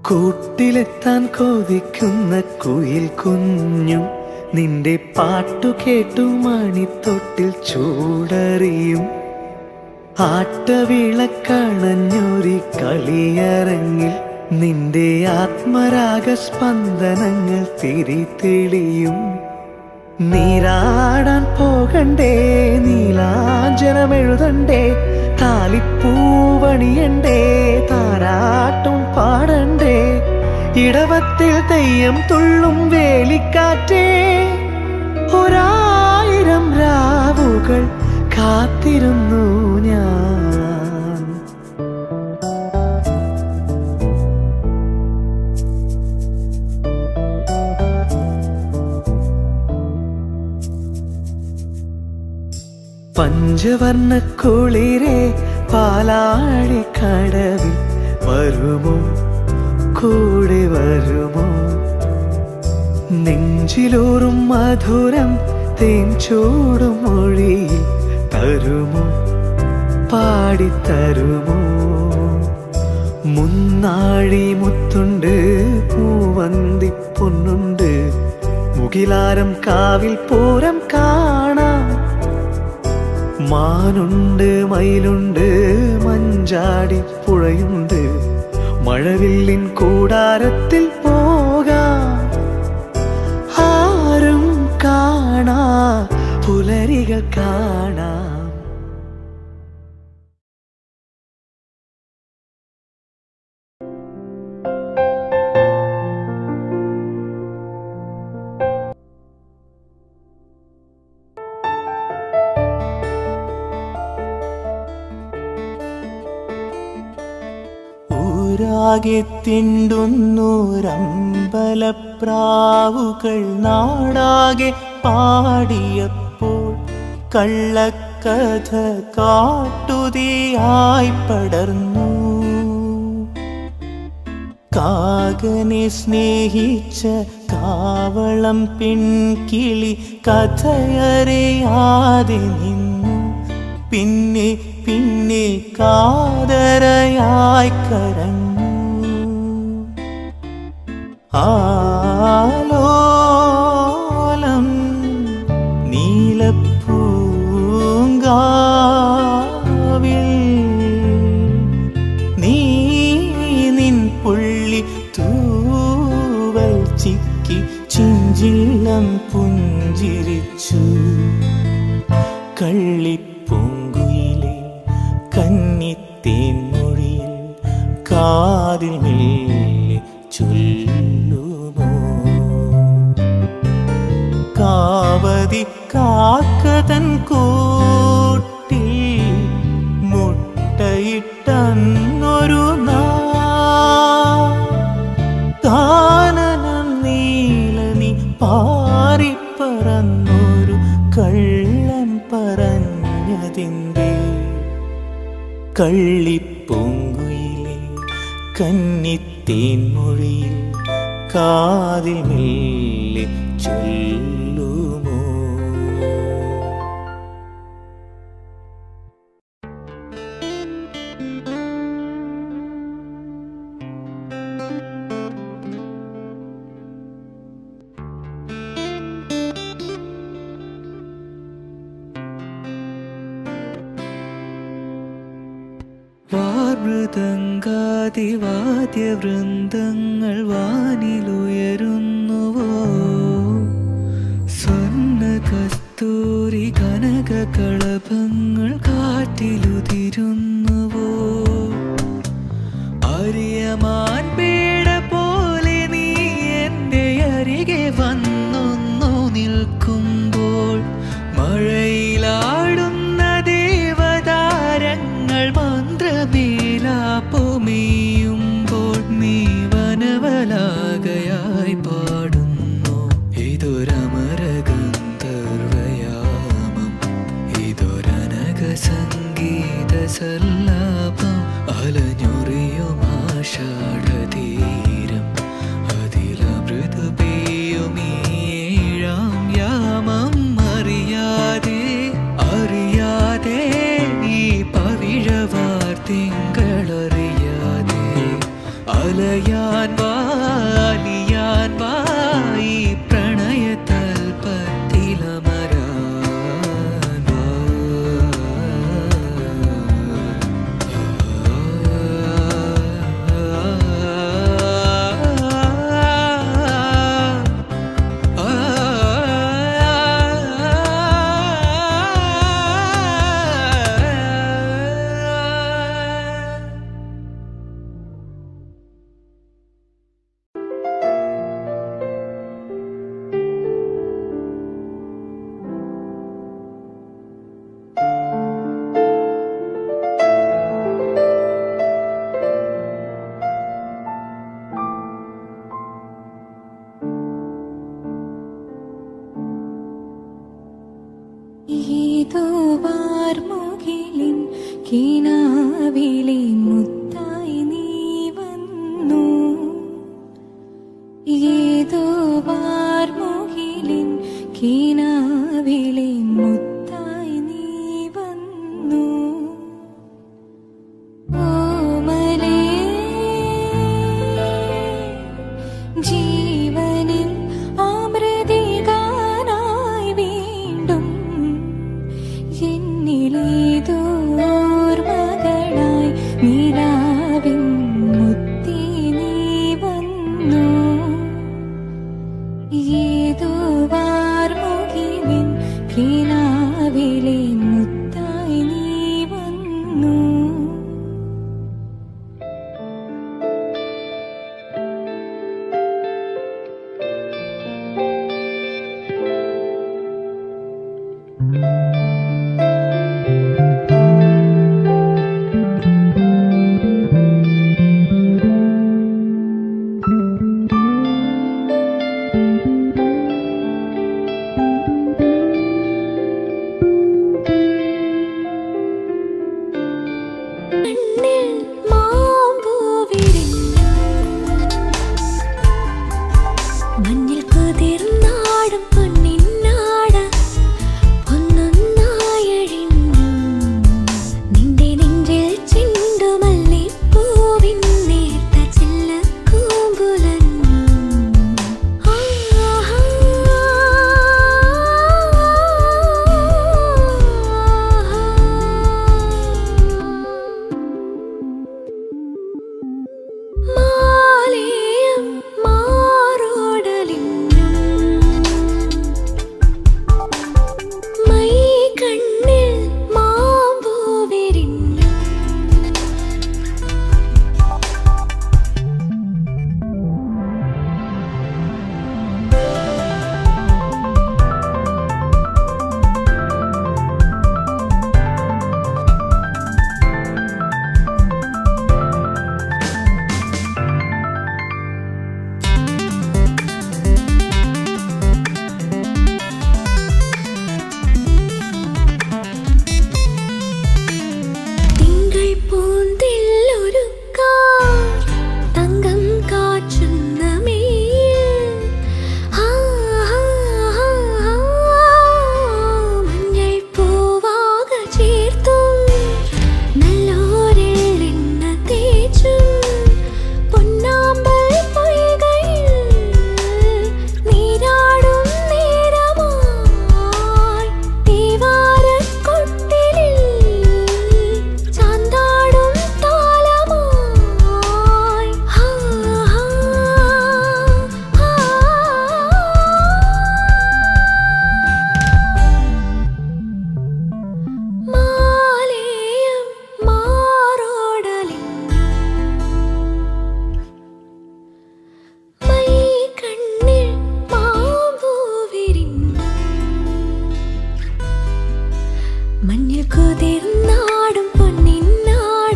കൂട്ടിലെത്താൻ കൊതിക്കുന്ന കുയിൽ കുഞ്ഞും നിന്റെ പാട്ടു കേട്ടു മണിത്തൊട്ടിൽ ചൂടറിയും ആട്ടവിളക്കണഞ്ഞൊരി കളിയരങ്ങിൽ നിന്റെ ആത്മരാഗ സ്പന്ദനങ്ങൾ തിരിതെളിയും നീരാടാൻ പോകണ്ടേ നീലാഞ്ജനമെഴുതണ്ടേ താലിപ്പൂവണിയണ്ടേ താരാട്ടും പാടണ്ടേ ഇടവത്തിൽ തെയ്യം തുള്ളും വേലിക്കാറ്റേ ഒരായിരം രാവുകൾ കാത്തിരുന്നു ഞാൻ പഞ്ചവർണ്ണ കുളിരെ പാലാഴി കടവിൽ വരുമോ കൂടെ വരുമോ നെഞ്ചിലൂറും മധുരം തേൻ ചൂടും മൊഴിയിൽ തരുമോ പാടിത്തരുമോ മുന്നാഴി മുത്തുണ്ട് പൂവന്തി പൊന്നുണ്ട് മുകിലാരം കാവിൽ പൂരം കാണാം മാനുണ്ട് മയിലുണ്ട് മഞ്ചാടി പുഴയുണ്ട് മഴവില്ലിൻ കൂടാരത്തിൽ പോകാം ആരും കാണാ പുലരികൾ കാണാം ഊരാകെ തിണ്ടുന്നൂരമ്പലപ്രാവുകൾ നാടാകെ പാടിയപ്പോൾ കള്ളക്കഥ കാട്ടുതിയായി പടർന്നു കാകനെ സ്നേഹിച്ച കാവളം പിൻകിളി കഥയറിയാതെ നിന്നു പിന്നെ പിന്നെ കാതരയായി കരഞ്ഞു ആലോലം നീലപ്പൂങ്കാവിൽ നീ നിൻ പുള്ളി തൂവൽ ചിക്കി ചിഞ്ചില്ലം പുഞ്ചിരിച്ചു കള്ളിപ്പൂങ്കുയിലെ കന്നിത്തേൻ മൊഴിയിൽ കാതിൽ മെല്ലെ ചൊല്ലുമോ കാവതി കാക്കതൻ കൂട്ടിൽ മുട്ടയിട്ടന്നൊരു നാ കാനനം നീലനി പാറിപ്പറന്നൊരു കള്ളൻ പറഞ്ഞതിൻ്റെ കള്ളിപ്പൂങ്കുയിലെ കന്നിത്തേൻ മൊഴിയിൽ കാതിൽ മെല്ലെ ചൊല്ലുമോ വാദ്യവൃന്ദങ്ങൾ വാനിലുയരുന്നുവോ സ്വർണ്ണ കസ്തൂരി കനക കളഭങ്ങൾ കാറ്റിലുതിരുന്നുവോ അറിയമാൻ പേട പോലെ നീ എൻ്റെ അരികെ വന്നൊന്നു നിൽക്കുമ്പോൾ മഴയിലാടുന്ന ദേവതാരങ്ങൾ മന്ത്രമേലാപ്പുമേയുമ്പോൾ നീ വനവലാകയായി പാടുന്നു ഇതൊരമരഗന്ധർവയാമം ഇതൊരനക സംഗീത സല്ലാപം അലഞ്ഞൊറിയും ആഷാഢതീരം അതിലമൃത് പെയ്യുമീഴാം യാമം അറിയാതെ അറിയാതെ ഈ പവിഴവാർ തിങ്കളറിയാതെ അല അലയാൻ വാ അലിയാൻ വാ ഈ പ്രണയതൽപ്പത്തിലമരാൻ വാ ഏതോ വാർമുകിലിൻ കിനാവിലെ മുത്തായി നീ വന്നു ഏതോ വാർമുകിലിൻ കിനാവിലെ മുത്തായി നീ വന്നു ഓമലേ ജീവനിൽ അമൃതികാനായി വീണ്ടും എന്നിലേതോ ഓർമ്മകളായി നിലാവിൻ മുത്തി നീ വന്നു ഏതോ വാർമുകിലിൻ കിനാവിലെ മുത്തായി നീ വന്നു കണ്ണിൽ മാമ്പൂ വിരിഞ്ഞു മഞ്ഞിൽ കുതിർന്നാടും പൊന്നിന്നാട ഒന്നൊന്നായഴിഞ്ഞു നിന്റെ നെഞ്ചിൽ ചെണ്ടുമല്ലിപ്പൂവിൻ നേർത്ത ചെല്ലക്കൂമ്പുലഞ്ഞു ആഹാ മാലേയം മാറോടലിഞ്ഞും മൈ കണ്ണിൽ മാമ്പൂ വിരിഞ്ഞു തിങ്കൾ പൂന്തില്ലൊരു കാർ തങ്കം കാച്ചുന്ന മേൽ ആ, ആ, ആ, ആ, മഞ്ഞൾ പൂവാക ചേർത്തും നല്ലോരെള്ളെണ്ണ തേച്ചും പൊന്നാമ്പൽ പൊയ്കയിൽ നീരാടും നേരമായി തീവാരക്കൊട്ടിലിൽ ചാന്താടും താളമായി ഹാ, ഹാ, ഹാ. മാലേയം മാറോടലിഞ്ഞു മൈ കണ്ണിൽ മാമ്പൂ വിരിഞ്ഞു മഞ്ഞിൽ കുതിർന്നാടും പൊന്നിന്നാട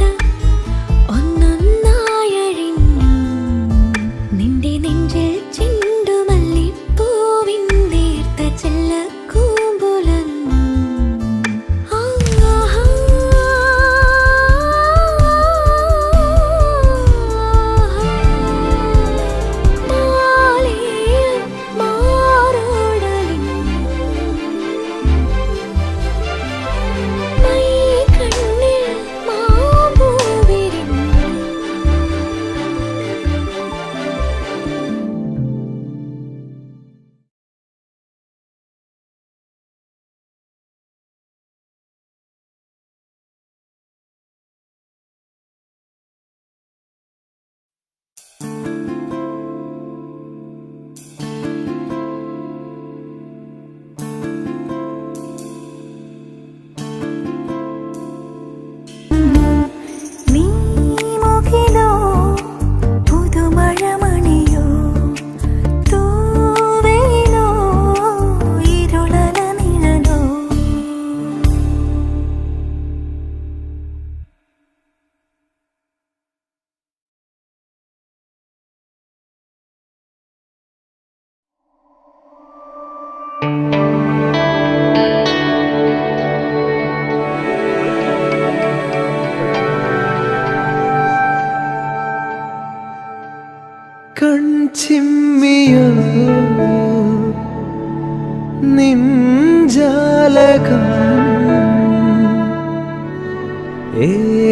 ഒന്നൊന്നായഴിഞ്ഞു നിന്റെ നെഞ്ചിൽ ചെണ്ടുമല്ലിപ്പൂവിൻ നേർത്ത ചെല്ലക്കൂമ്പുലഞ്ഞു ആഹാ മാലേയം മാറോടലിഞ്ഞു മൈ കണ്ണിൽ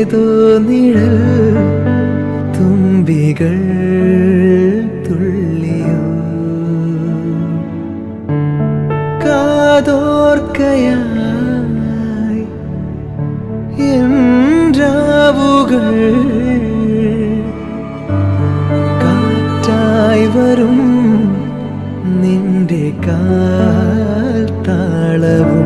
ഏതോ നിഴൽ തുമ്പികൾ തുള്ളിയോ കാതോർക്കയായി என்றாവുകൾ കാറ്റായി വരും നിന്റെ കാൽ താളവും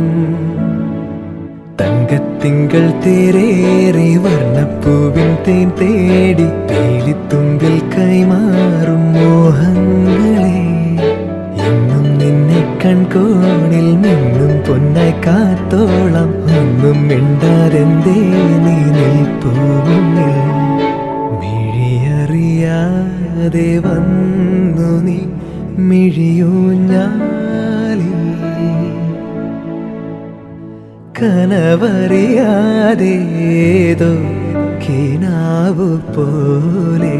തങ്കത്തിങ്കൾ തേരേറി വർണ്ണപ്പൂവിൻ തേൻ തേടി പേലിത്തുമ്പിൽ കൈമാറും മോഹങ്ങളെ എന്നും നിന്നെ കൺകോണിൽ നിന്നും പൊന്നായി കാത്തോളം ഒന്നും മിണ്ടാരെന്തേ നീ നിൽപ്പൂമുന്നിൽ മിഴിയറിയാതെ വന്നു നീ മിഴിയൂഞ്ഞാലിൽ കനവറിയാതേതോ കിനാവു പോലെ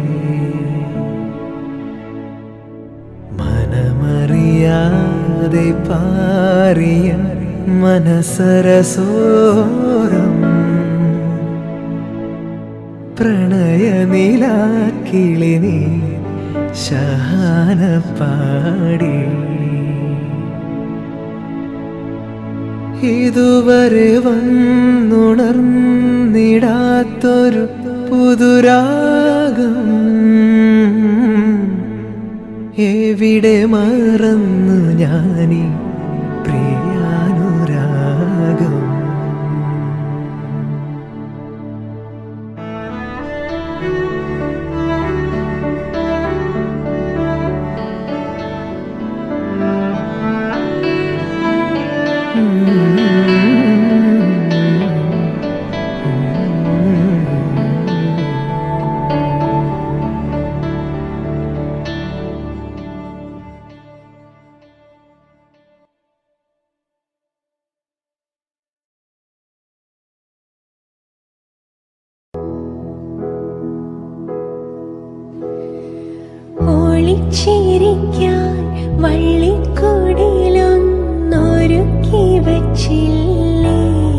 മനമറിയാതെ പാറിയ മനസരസോരം പ്രണയനിലാക്കിളി നീ ശഹാന പാടി ഇതുവരെ വന്നുണർന്നിടാത്തൊരു പുതുരാഗം എവിടെ മറന്നു ഞാനീ പ്രിയാനുരാഗം ഒളിച്ചിരിക്കാൻ വള്ളിക്കുടിലൊന്നൊരുക്കി വച്ചില്ലേ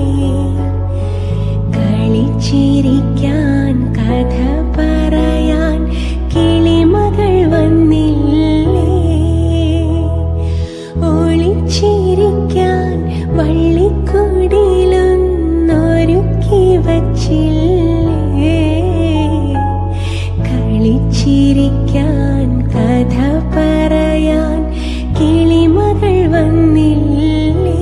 കളിച്ചിരിക്കാൻ കഥ പറയാൻ കിളിമകൾ വന്നില്ലേ ഒളിച്ചിരിക്കാൻ വള്ളിക്കുടിലൊന്നൊരുക്കി വച്ചില്ലേ കളിച്ചിരിക്കാൻ കഥ പറയാൻ കിളിമകൾ വന്നില്ലേ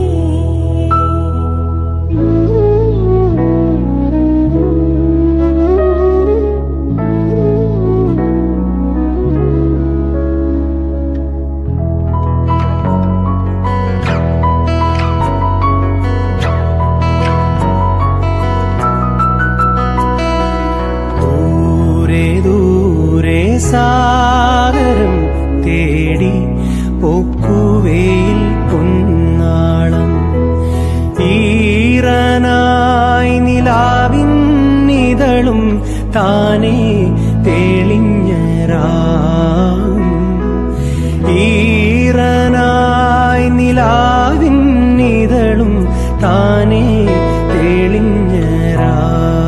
ദൂരെ ദൂരെ സാഗരം തേടി ഒക്കുവേൽ പൊന്നാളം ഈറനായി നിലാവിന്നിതളും താനേ തെളിഞ്ഞരാം ഈറനായി നിലാവിന്നിതളും താനേ തെളിഞ്ഞരാം